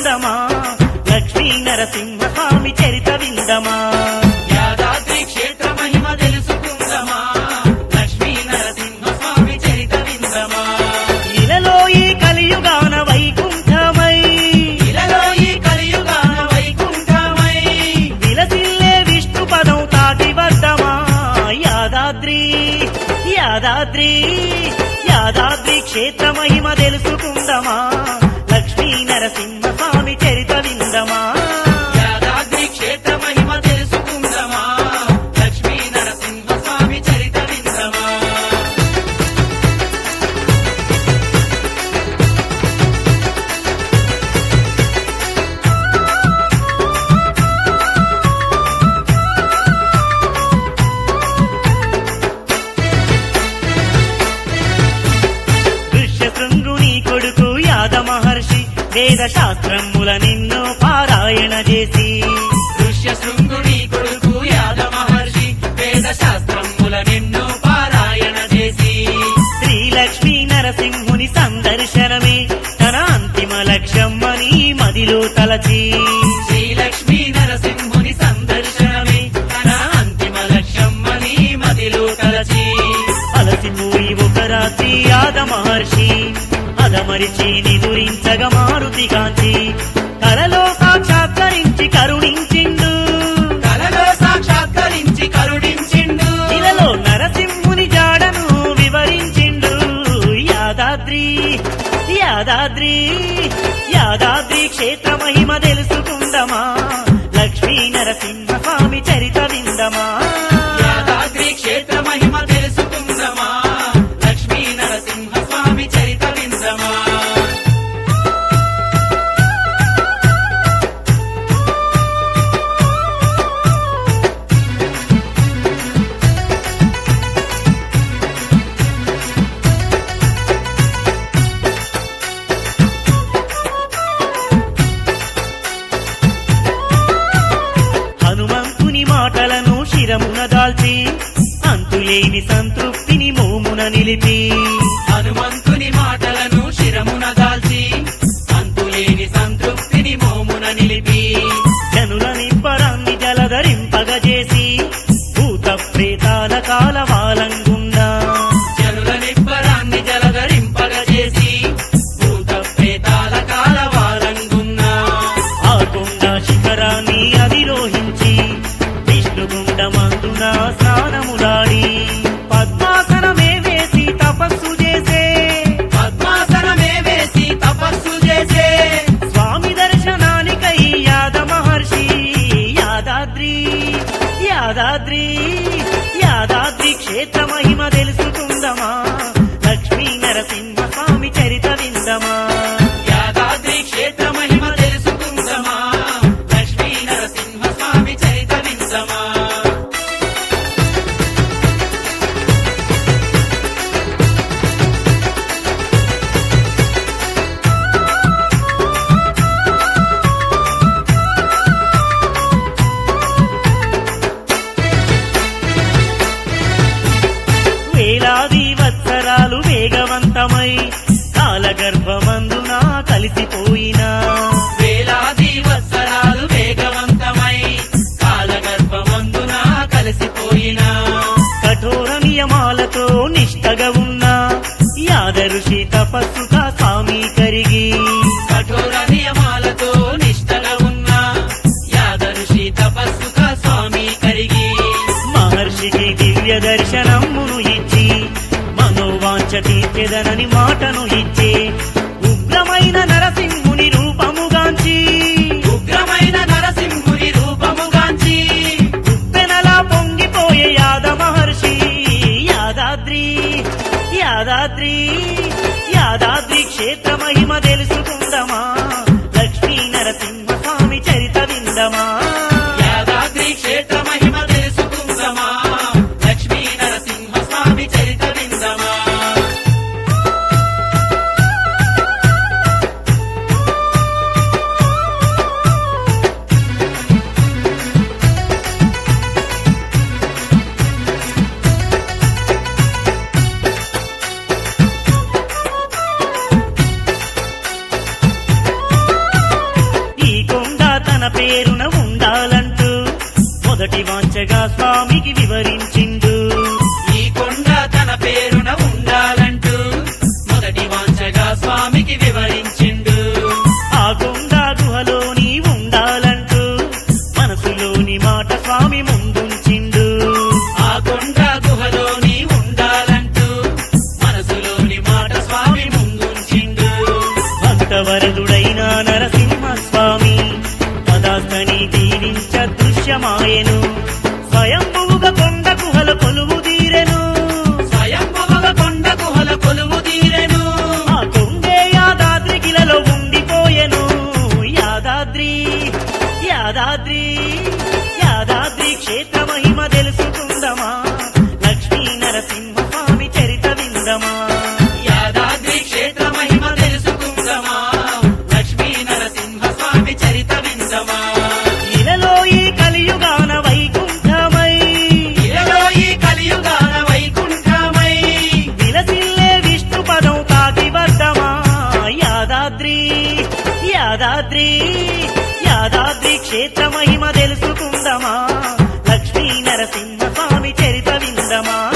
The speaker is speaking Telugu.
తెలుసుకుందమా లక్ష్మీ నరసింహ స్వామి చరిత విందమా యాదాద్రి క్షేత్ర మహిమ తెలుసుకుందమా లక్ష్మీ నరసింహ స్వామి చరిత విందమా ఇలలో ఈ కలియుగాన వైకుంఠమై ఇలలో ఈ కలియుగాన వైకుంఠమై విలసిల్లే విష్ణు పదం తాకి వద్దమా యాదాద్రి యాదాద్రి యాదాద్రి క్షేత్ర మహిమ తెలుసుకుందమా లక్ష్మీ నరసింహ స్వామి చరిత విందమా యాదాద్రి క్షేత్ర మహిమ తెలుసుకుందమా లక్ష్మీ నరసింహ స్వామి చరిత విందమా ఋష్యశృంగుని కొడుకు యాద మహర్షి వేద శాస్త్రముల నిన్నో పారాయణ చేసి ఋష్య శృంగుడి కొడుకు యాద మహర్షి వేద శాస్త్రముల నిన్ను పారాయణ చేసి శ్రీ లక్ష్మీ నరసింహుని సందర్శనమే తన అంతిమ లక్ష్యం అని మదిలో తలచి శ్రీ లక్ష్మీ నరసింహుని సందర్శనమే తన అంతిమ లక్ష్యం అని మదిలో తలచి అలసిపోయి ఒక రాత్రి యాద మహర్షి అదమరిచి నిదురించగ మారుతి కాంచి కలలో సాక్షాత్కరించి కరుణించిండు కలలో సాక్షాత్కరించి కరుణించిండు ఇలలో నరసింహుని జాడను వివరించిండు యాదాద్రి యాదాద్రి యాదాద్రి క్షేత్ర మహిమ తెలుసుకుందమా లక్ష్మీ నరసింహ స్వామి చరిత విందమా యాదాద్రి క్షేత్ర మహిమ తెలుసుకుందమా లక్ష్మీ నరసింహ స్వామి చరిత విందమా హనుమంతుని మాటలను శిరమున దాల్చి అంతులేని సంతృప్తిని మోమున నిలిపి హనుమంతుని మాటలను శిరమున దాల్చి అంతులేని సంతృప్తిని మోమున నిలిపి జనుల నిబ్బరాన్ని జలధరింపగజేసి భూత ప్రేతాల కాలవాలంగుండా జనుల నిబ్బరాన్ని జలధరింపగజేసి భూత ప్రేతాల కాలవాలంగున్నా ఆ కొండ శిఖరాన్ని అధిరోహించి విష్ణుగుండమందున స్నానములాడి పద్మాసనమే వేసి తపస్సు చేసే పద్మాసనమే వేసి తపస్సు చేసే స్వామి దర్శనానికై యాద మహర్షి యాదాద్రి యాదాద్రి యాదాద్రి క్షేత్ర మహిమ తెలుసుకుందమా లక్ష్మీ నరసింహ స్వామి చరిత విందమా యాదాద్రి క్షేత్ర మహిమ తెలుసుకుందమా లక్ష్మీ నరసింహ స్వామి చరిత విందమా వేలాది వత్సరాలు వేగవంతమై కాలగర్భమందున కలిసిపోయినా వేలాది వత్సరాలు వేగవంతమై కాలగర్భమందున కలిసిపోయిన కఠోర నియమాలతో నిష్టగా ఉన్న యాదరుషి తపస్సుగా స్వామి కరిగి కఠోర నియమాలతో నిష్టగా ఉన్న యాదరుషి తపస్సుగా స్వామి కరిగి మహర్షికి దివ్య దర్శనమును ఇచ్చి మనోవాంఛ తీర్చెదనని మాటను ఇచ్చే ఉగ్రమైన నరసింహుని రూపముగాంచి ఉగ్రమైన నరసింహుని రూపముగాంచి ఉప్పెనలా పొంగిపోయే యాద మహర్షి యాదాద్రి యాదాద్రి యాదాద్రి క్షేత్ర మహిమ తెలుసుకుందమా లక్ష్మీ నరసింహ స్వామి చరిత విందమా యాదాద్రి క్షేత్ర మహిమ తెలుసుకుందమా లక్ష్మీ నరసింహ స్వామి చరిత విందమా స్వామికి వివరించిండు ఈ కొండ తన పేరున ఉండాలంటూ మొదటి వాంచగా స్వామికి వివరించిండు ఆ కొండ గుహలోని ఉండాలంటూ మనసులోని మాట స్వామి ముందుంచిండు ఆ కొండ గుహలోని ఉండాలంటూ మనసులోని మాట స్వామి ముందుంచిండు భక్తవరదుడైన నరసింహ స్వామి పదాస్తని దీవించ దృశ్యమాయెను స్వయంభువుగా కొండ గుహల కొలువు తీరెను స్వయంభువగా కొండ గుహల కొలువు తీరెను ఆ కొండే యాదాద్రి గిలలో ఉండిపోయెను యాదాద్రి యాదాద్రి యాదాద్రి క్షేత్ర మహిమ తెలుసుకుందమా లక్ష్మీ నరసింహ స్వామి చరిత విందమా యాదాద్రి క్షేత్ర మహిమ తెలుసుకుందమా లక్ష్మీ నరసింహ స్వామి చరిత విందమా ఇలలో ఈ కలియుగాన వైకుంఠమై ఇలలో ఈ కలియుగాన వైకుంఠమై విలసిల్లే విష్ణు పదం తాకి వద్దమా యాదాద్రి యాదాద్రి యాదాద్రి క్షేత్ర మహిమ తెలుసుకుందమా లక్ష్మీ నరసింహ స్వామి చరిత విందమా